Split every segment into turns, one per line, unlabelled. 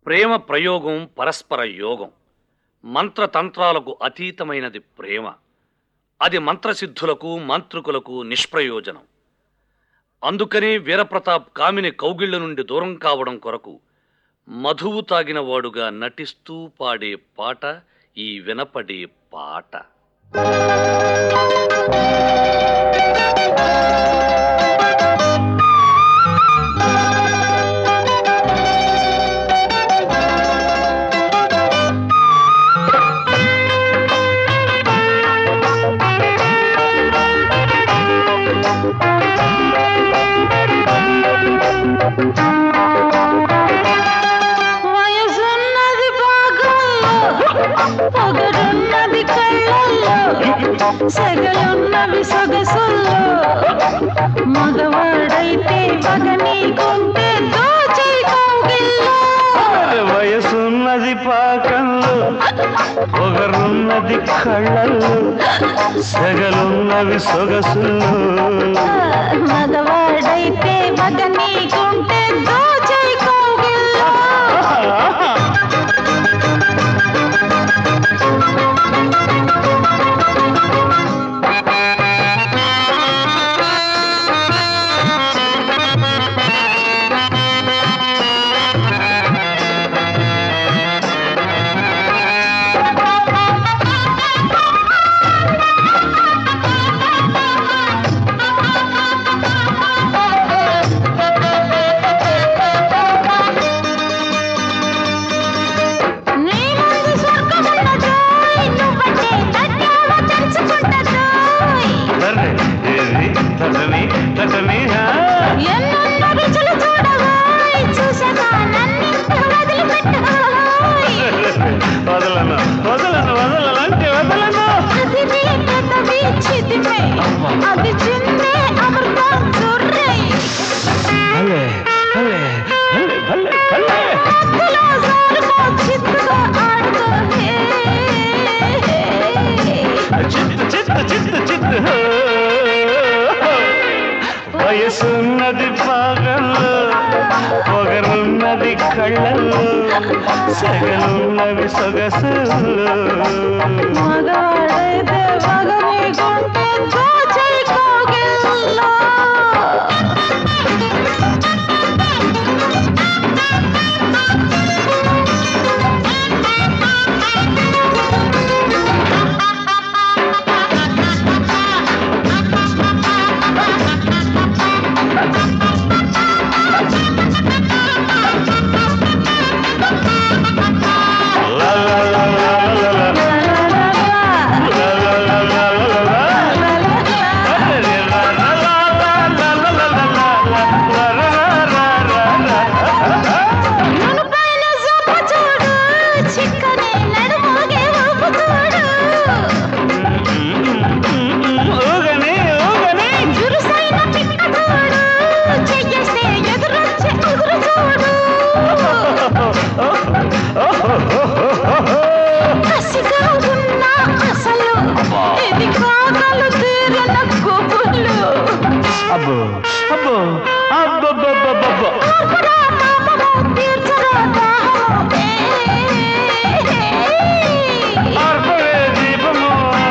ప్రేమ ప్రయోగం పరస్పర యోగం మంత్రతంత్రాలకు అతీతమైనది ప్రేమ అది మంత్రసిద్ధులకు మాంత్రికులకు నిష్ప్రయోజనం అందుకనే వీరప్రతాప్ కామిని కౌగిళ్ళ నుండి దూరం కావడం కొరకు మధువు తాగిన వాడుగా నటిస్తూ పాడే పాట ఈ వినపడే పాట
వయసున్నది భాగంలో పొగరున్నది కళ్ళల్లో సెగలున్నవి సొగసుల్లో మగవాడైతే పగ నీకుంటే దోచై కౌగిల్లో
వయసున్నది పాకంలో పొగరున్నది కళ్ళల్లో సెగలున్నవి సొగసుల్లో
మగవాడైతే పగ నీకుంటే దోచై కౌగిల్లో నీ ముందు స్వర్గమున్నదోయ్, నువ్వంటే తట్టావ తెరుచుకుంటదోయ్.
అరే, ఏది? తటని, తటని, హా?
ఎన్నెన్నో రుచులు చూడవోయ్, చూసాక నన్నింత వదిలిపెట్టవోయ్.
వదలను వదలను వదలనంటే వదలను
అది నీ పెదవి చిదిమే, అది చిందే అమృతం చుర్రై.
భలే భలే భలే భలే భలే
మత్తులో జారుకో, చిత్తుగా ఆడుకో, హే.
చిత్తు చిత్తు చిత్తు చిత్తు వయసున్నది పాగల్లో పొగరున్నది కళ్ళల్లో సెగలున్నవి సొగసుల్లో
మగాడైతే మగ నీకుంటే దోచై కోగిల్లో.
లా లా లా లా లా లా.
లా, లా, లా, లా,
లా లా లా లా లా లా.
లా, లా, లా. నునుపైన జొప్ప చూడు, చిక్కని నడుమోగే ఊపు చూడు. జురుసైన పిక్క చూడు, చెయ్యేస్తే ఎదురొచ్చే ఎదురు చూడు. కసిగా ఉన్న అసలు ఇది కాగలు తీరిన గుబులు
అబ్బో అబ్బో అబ్బబ్బబ్బబ్బబ్బో
ఆపరా పాపము, తీర్చరా దాహము. ఏ,
ఆర్పడే దీపము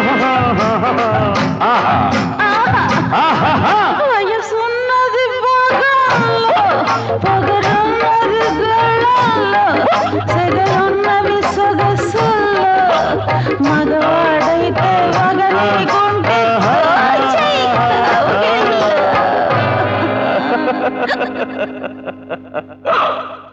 ఆహా
ఆహా.
ఆహా
వయసున్నది భాగంలో, పొగరున్నది గళంలో, సెగలున్నవి సొగసుల్లో. మగవాడైతే మగ నీకుంటే దోచేయి కౌగిల్లో.